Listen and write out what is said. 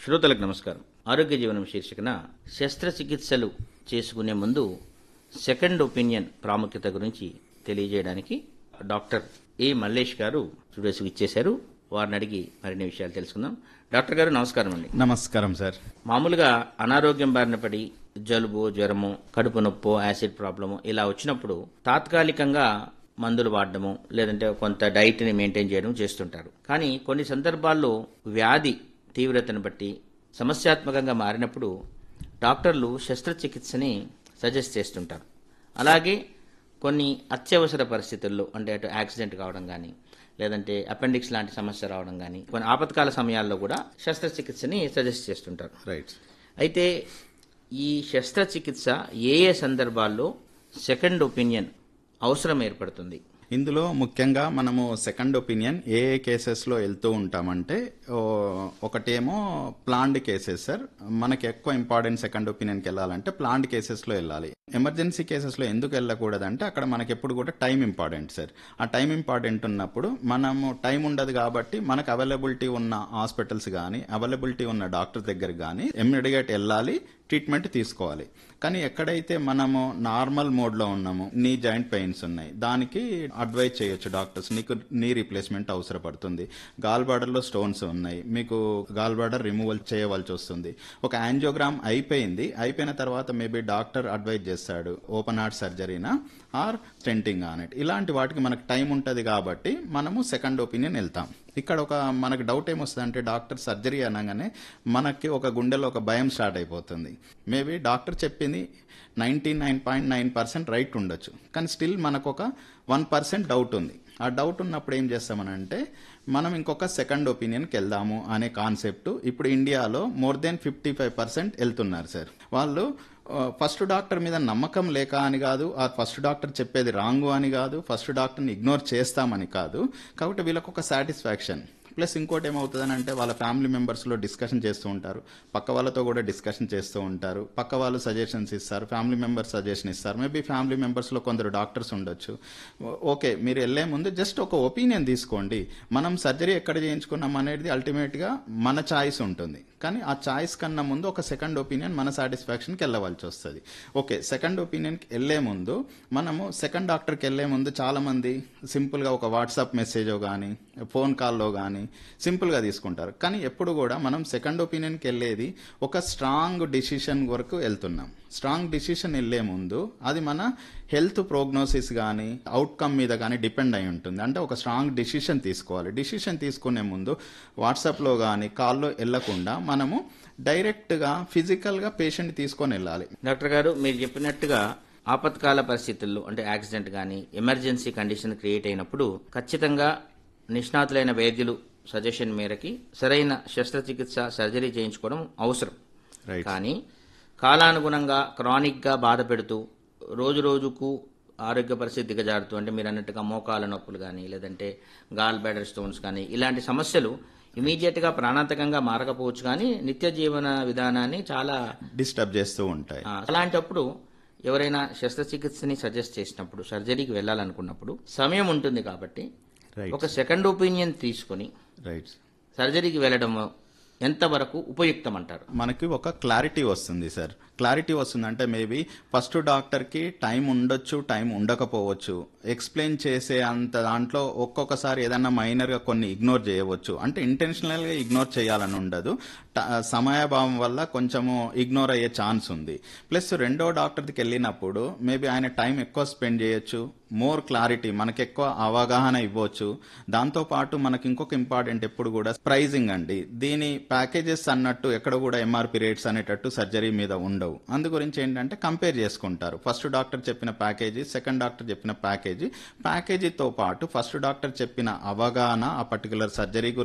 శ్రోతలకు నమస్కారం ఆరోగ్య జీవనం శీర్షికన శస్త్రచికిత్సలు చేసుకునే ముందు సెకండ్ ఒపీనియన్ ప్రాముఖ్యత గురించి తెలియజేయడానికి డాక్టర్ ఏ మల్లేష్ గారు స్టూడియోస్కి ఇచ్చేశారు వారిని అడిగి మరిన్ని విషయాలు తెలుసుకుందాం డాక్టర్ గారు నమస్కారం అండి నమస్కారం సార్ మామూలుగా అనారోగ్యం బారిన పడి జలుబు జ్వరము కడుపు నొప్పో యాసిడ్ ప్రాబ్లము ఇలా వచ్చినప్పుడు తాత్కాలికంగా మందులు వాడడము లేదంటే కొంత డైట్ని మెయింటైన్ చేయడం చేస్తుంటారు కానీ కొన్ని సందర్భాల్లో వ్యాధి తీవ్రతను బట్టి సమస్యాత్మకంగా మారినప్పుడు డాక్టర్లు శస్త్రచికిత్సని సజెస్ట్ చేస్తుంటారు అలాగే కొన్ని అత్యవసర పరిస్థితుల్లో అంటే అటు యాక్సిడెంట్ కావడం కానీ లేదంటే అపెండిక్స్ లాంటి సమస్య రావడం కానీ కొన్ని ఆపత్కాల సమయాల్లో కూడా శస్త్రచికిత్సని సజెస్ట్ చేస్తుంటారు రైట్ అయితే ఈ శస్త్రచికిత్స ఏ ఏ సందర్భాల్లో సెకండ్ ఒపీనియన్ అవసరం ఏర్పడుతుంది ఇందులో ముఖ్యంగా మనము సెకండ్ ఒపీనియన్ ఏ ఏ కేసెస్లో వెళ్తూ ఉంటామంటే ఓ, ఒకటేమో ప్లాండ్ కేసెస్ సార్ మనకి ఎక్కువ ఇంపార్టెంట్ సెకండ్ ఒపీనియన్కి వెళ్ళాలంటే ప్లాండ్ కేసెస్లో వెళ్ళాలి ఎమర్జెన్సీ కేసెస్లో ఎందుకు వెళ్ళకూడదంటే అక్కడ మనకి ఎప్పుడు కూడా టైం ఇంపార్టెంట్ సార్ ఆ టైం ఇంపార్టెంట్ ఉన్నప్పుడు మనము టైం ఉండదు కాబట్టి మనకు అవైలబిలిటీ ఉన్న హాస్పిటల్స్ కానీ అవైలబిలిటీ ఉన్న డాక్టర్ దగ్గర కానీ ఇమ్మీడియట్ వెళ్ళాలి ట్రీట్మెంట్ తీసుకోవాలి కానీ ఎక్కడైతే మనము నార్మల్ మోడ్లో ఉన్నామో నీ జాయింట్ పెయిన్స్ ఉన్నాయి దానికి అడ్వైజ్ చేయొచ్చు డాక్టర్స్ నీకు నీ రీప్లేస్మెంట్ అవసరపడుతుంది గాల్ బార్డర్లో స్టోన్స్ ఉన్నాయి మీకు గాల్ బార్డర్ రిమూవల్ చేయవలసి వస్తుంది ఒక యాంజియోగ్రామ్ అయిపోయింది అయిపోయిన తర్వాత మేబీ డాక్టర్ అడ్వైజ్ చేస్తాడు ఓపెన్ హార్ట్ సర్జరీనా ఆర్ స్టెంటింగ్ అనేట్ ఇలాంటి వాటికి మనకు టైం ఉంటుంది కాబట్టి మనము సెకండ్ ఒపీనియన్ వెళ్తాం ఇక్కడ ఒక మనకు డౌట్ ఏమొస్తుంది అంటే డాక్టర్ సర్జరీ అనగానే మనకి ఒక గుండెలో ఒక భయం స్టార్ట్ అయిపోతుంది మేబీ డాక్టర్ చెప్పింది ninety nine point nine percent right ఉండొచ్చు కానీ స్టిల్ మనకు ఒక వన్ పర్సెంట్ డౌట్ ఉంది ఆ డౌట్ ఉన్నప్పుడు ఏం చేస్తామనంటే మనం ఇంకొక సెకండ్ ఒపీనియన్కి వెళ్దాము అనే కాన్సెప్ట్ ఇప్పుడు ఇండియాలో more than fifty five percent వెళ్తున్నారు సార్ వాళ్ళు ఫస్ట్ డాక్టర్ మీద నమ్మకం లేక అని కాదు ఆ ఫస్ట్ డాక్టర్ చెప్పేది రాంగు అని కాదు ఫస్ట్ డాక్టర్ని ఇగ్నోర్ చేస్తామని కాదు కాబట్టి వీళ్ళకు ఒక సాటిస్ఫాక్షన్ ప్లస్ ఇంకోటి ఏమవుతుందని అంటే వాళ్ళ ఫ్యామిలీ మెంబర్స్లో డిస్కషన్ చేస్తూ ఉంటారు పక్క వాళ్ళతో కూడా డిస్కషన్ చేస్తూ ఉంటారు పక్క వాళ్ళు సజెషన్స్ ఇస్తారు ఫ్యామిలీ మెంబర్స్ సజెషన్ ఇస్తారు మేబీ ఫ్యామిలీ మెంబర్స్లో కొందరు డాక్టర్స్ ఉండొచ్చు ఓ- ఓకే మీరు వెళ్ళే ముందు జస్ట్ ఒక ఒపీనియన్ తీసుకోండి మనం సర్జరీ ఎక్కడ చేయించుకున్నాం అనేది అల్టిమేట్గా మన చాయిస్ ఉంటుంది కానీ ఆ చాయిస్ కన్నా ముందు ఒక సెకండ్ ఒపీనియన్ మన సాటిస్ఫాక్షన్కి వెళ్ళవలసి వస్తుంది ఓకే సెకండ్ ఒపీనియన్కి వెళ్ళే ముందు మనము సెకండ్ డాక్టర్కి వెళ్ళే ముందు చాలామంది సింపుల్గా ఒక వాట్సాప్ మెసేజో కానీ ఫోన్ కాల్లో కానీ సింపుల్గా తీసుకుంటారు కానీ ఎప్పుడు కూడా మనం సెకండ్ ఒపీనియన్కి వెళ్ళేది ఒక స్ట్రాంగ్ డిసిషన్ వరకు వెళ్తున్నాం స్ట్రాంగ్ డిసిషన్ వెళ్ళే ముందు అది మన హెల్త్ ప్రోగ్నోసిస్ కానీ అవుట్కమ్ మీద కానీ డిపెండ్ అయి ఉంటుంది అంటే ఒక స్ట్రాంగ్ డిసిషన్ తీసుకోవాలి డిసిషన్ తీసుకునే ముందు వాట్సాప్లో కానీ కాల్లో వెళ్ళకుండా మనము డైరెక్ట్గా ఫిజికల్గా పేషెంట్ తీసుకొని వెళ్ళాలి డాక్టర్ గారు మీరు చెప్పినట్టుగా ఆపత్కాల పరిస్థితుల్లో అంటే యాక్సిడెంట్ కానీ ఎమర్జెన్సీ కండిషన్ క్రియేట్ అయినప్పుడు ఖచ్చితంగా నిష్ణాతులైన వైద్యులు సజెషన్ మేరకి సరైన శస్త్రచికిత్స సర్జరీ చేయించుకోవడం అవసరం రైట్ కానీ కాలానుగుణంగా క్రానిక్గా బాధ పెడుతూ రోజు రోజుకు ఆరోగ్య పరిస్థితి దిగజారుతూ అంటే మీరు అన్నట్టుగా మోకాల నొప్పులు కానీ లేదంటే గాల్ బ్యాడర్ స్టోన్స్ కానీ ఇలాంటి సమస్యలు ఇమీడియట్గా ప్రాణాంతకంగా మారకపోవచ్చు కానీ నిత్య జీవన విధానాన్ని చాలా డిస్టర్బ్ చేస్తూ ఉంటాయి ఆ, అలాంటప్పుడు ఎవరైనా శస్త్రచికిత్సని సజెస్ట్ చేసినప్పుడు సర్జరీకి వెళ్ళాలనుకున్నప్పుడు సమయం ఉంటుంది కాబట్టి రైట్ ఒక సెకండ్ ఒపీనియన్ తీసుకుని రైట్ సర్జరీకి వెళ్ళడం ఎంతవరకు ఉపయుక్తం అంటారు మనకి ఒక క్లారిటీ వస్తుంది సార్ క్లారిటీ వస్తుందంటే మేబీ ఫస్ట్ డాక్టర్కి టైం ఉండొచ్చు టైం ఉండకపోవచ్చు ఎక్స్ప్లెయిన్ చేసే అంత దాంట్లో ఒక్కొక్కసారి ఏదన్నా మైనర్గా కొన్ని ఇగ్నోర్ చేయవచ్చు అంటే ఇంటెన్షనల్గా ఇగ్నోర్ చేయాలని ఉండదు ట- సమయాభావం వల్ల కొంచెము ఇగ్నోర్ అయ్యే ఛాన్స్ ఉంది ప్లస్ రెండో డాక్టర్కి వెళ్ళినప్పుడు మేబీ ఆయన టైం ఎక్కువ స్పెండ్ చేయొచ్చు మోర్ క్లారిటీ మనకి ఎక్కువ అవగాహన ఇవ్వచ్చు దాంతోపాటు మనకి ఇంకొక ఇంపార్టెంట్ ఎప్పుడు కూడా ప్రైజింగ్ అండి దీని ప్యాకేజెస్ అన్నట్టు ఎక్కడ కూడా ఎంఆర్పి రేట్స్ అనేటట్టు సర్జరీ మీద ఉండవు అందు గురించి ఏంటంటే కంపేర్ చేసుకుంటారు ఫస్ట్ డాక్టర్ చెప్పిన ప్యాకేజీ సెకండ్ డాక్టర్ చెప్పిన ప్యాకేజీ ప్యాకేజీతో పాటు ఫస్ట్ డాక్టర్ చెప్పిన అవగాహన ఆ పర్టికులర్ సర్జరీ గురించి